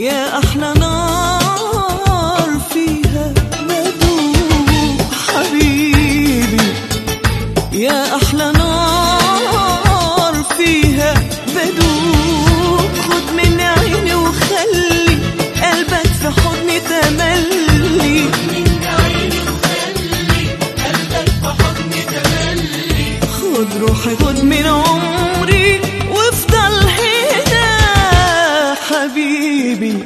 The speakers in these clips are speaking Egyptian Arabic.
يا أحلى نار فيها بدوب حبيبي يا أحلى نار فيها بدوب خد من عيني وخلي قلبك في حضني تملي خد روحي خد من عمري وافضل هنا حبيبي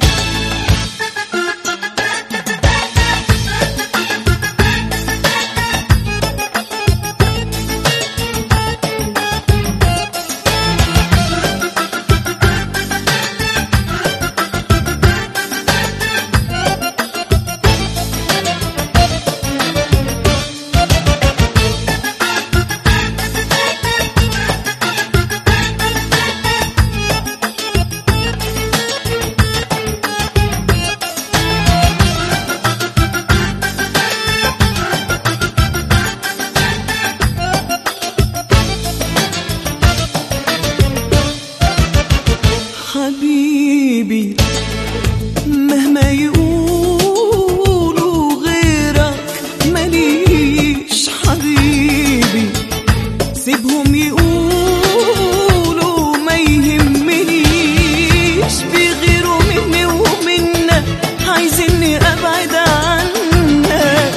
حبيبي مهما يقولوا غيرك ماليش حبيبي سيبهم يقولوا ما يهمنيش بيغيروا مني ومنك عايزيني ابعد عنك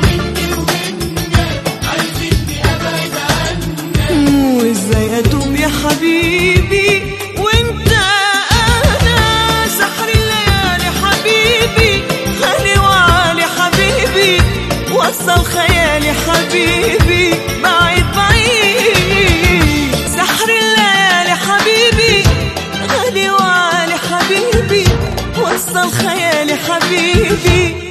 وازاي اتوب يا حبيبي وانت انا سحر الليالي حبيبي غالي وعالي حبيبي وصل خيالي حبيبي بعيد بعيد سحر الليالي حبيبي غالي وعالي حبيبي وصل خيالي حبيبي